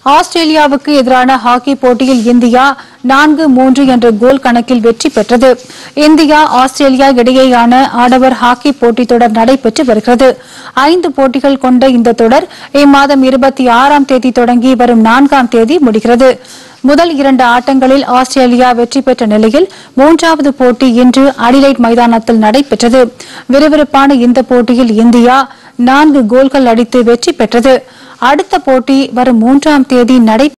ஆஸ்திரேலியாவுக்கு எதிரான ஹாக்கி போட்டியில் இந்தியா நான்கு மூன்று என்ற கோல் கணக்கில் வெற்றி பெற்றது இந்தியா ஆஸ்திரேலியா இடையேயான ஆடவர் ஹாக்கி போட்டித் தொடர் நடைபெற்று வருகிறது ஐந்து போட்டிகள் கொண்ட இந்த தொடர் இம்மாதம் இருபத்தி ஆறாம் தேதி தொடங்கி வரும் நான்காம் தேதி முடிகிறது முதல் இரண்டு ஆட்டங்களில் ஆஸ்திரேலியா வெற்றி பெற்ற நிலையில் மூன்றாவது போட்டி இன்று அடிலைட் மைதானத்தில் நடைபெற்றது விறுவிறுப்பான இந்த போட்டியில் இந்தியா நான்கு கோல்கள் அடித்து வெற்றி பெற்றது அடுத்த போட்டி வரும் மூன்றாம் தேதி நடை